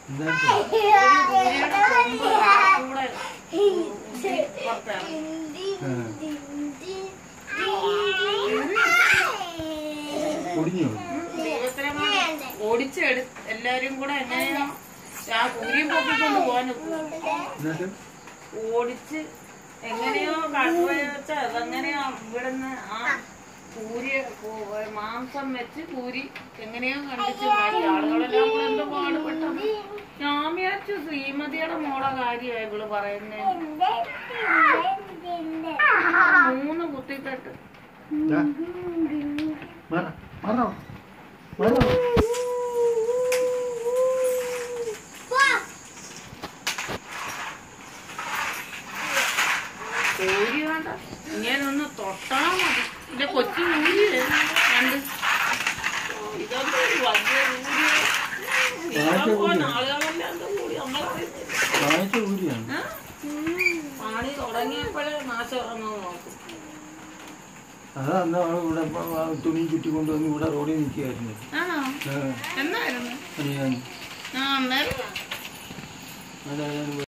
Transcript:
എന്താ കൂരിയുടെ കൊമ്പ് കൂടെ പുറത്തിറങ്ങി പൊടിഞ്ഞോ ദൈവത്തിനെ ഓടിച്ചെടു എല്ലാരും കൂടെ എങ്ങനെയാ ആ കൂരിയും പൊക്കിക്കൊണ്ട് പോകാൻ എന്നിട്ട് ഓടിച്ച് എങ്ങനെയോ കണ്ടുവച്ച അതെങ്ങനെയോ ഇവിടുന്ന് ആ കൂരി മാംസം വെച്ച് കൂരി എങ്ങനെയോ കണ്ടിച്ച് മാറ്റി ആളുകളെല്ലാം കൂടെ എന്തോ പാടുപെട്ടത് ഞാൻ വിചാരിച്ചു ശ്രീമതിയുടെ മോളെ കാര്യമായി ഇവള് പറയുന്നേ മൂന്ന് കുത്തിക്കെട്ട് ദാ. മാറ മാറോ മാറോ കോരി വേണ്ട ഇങ്ങനെ ഒന്ന് തൊട്ടാ മതി എന്റെ കൊച്ചു ഊരിയേ രണ്ട് ഓ, ഇതൊക്കെ ഒരു വലിയ ഊരിയ വാങ്ങിച്ച ഊരിയോ? ആളുകളെല്ലാം എന്തോ കൂടി നമ്മളറിയത്തില്ല വാങ്ങിച്ച ഊരിയാണ് ഏ? പണി തുടങ്ങിയപ്പോഴേ നാശം ഇറങ്ങുന്നു നോക്കും അതാ അന്ന് അവൾ ഇവിടെ പ- ആ തുണി ചുറ്റി കൊണ്ടുവന്ന് ഇവിടെ റോഡിൽ നിൽക്കുകയായിരുന്നു ആണോ എന്നായിരുന്നു അറിയാൻ ആ അന്നേരം അതായത്